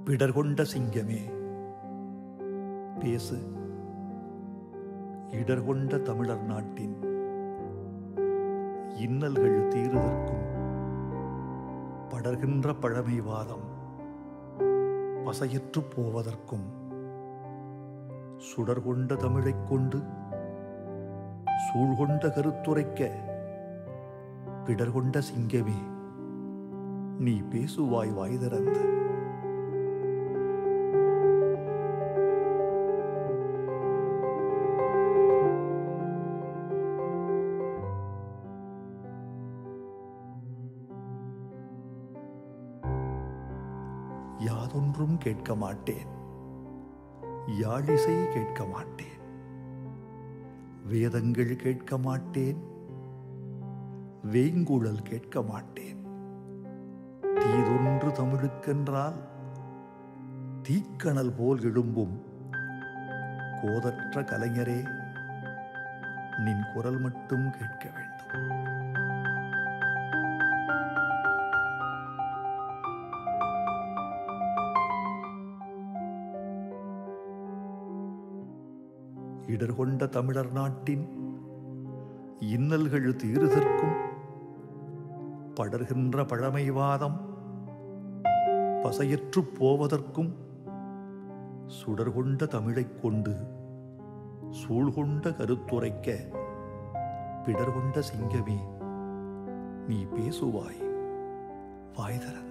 பிடர்கொண்ட சிங்கமே பேசு இடர்கொண்ட தமிழர் நாட்டின் இன்னல்கள் தீருதற்கும் படர்கின்ற பழமைவாதம் பசையற்று போவதற்கும் சுடர்கொண்ட தமிழைக் கொண்டு சூழ்கொண்ட கருத்துரைக்க பிடர்கொண்ட சிங்கமே நீ பேசுவாய் வாய் திறந்து யாதொன்றும் கேட்க மாட்டேன் யாழிசை கேட்க மாட்டேன் வேதங்கள் கேட்க மாட்டேன் வேங்குழல் கேட்க மாட்டேன் தீதொன்று தமிழுக்கென்றால் தீக்கணல் போல் எழும்பும் கோதற்ற கலைஞரே நின் குரல் மட்டும் கேட்க வேண்டும் இடர்கொண்ட தமிழர் நாட்டின் இன்னல்கள் தீருதற்கும் படர்கின்ற பழமைவாதம் பசையற்றுப் போவதற்கும் சுடர்கொண்ட தமிழைக் கொண்டு சூழ்கொண்ட கருத்துரைக்க பிடர்கொண்ட சிங்கமே நீ பேசுவாய் வாய் திறந்து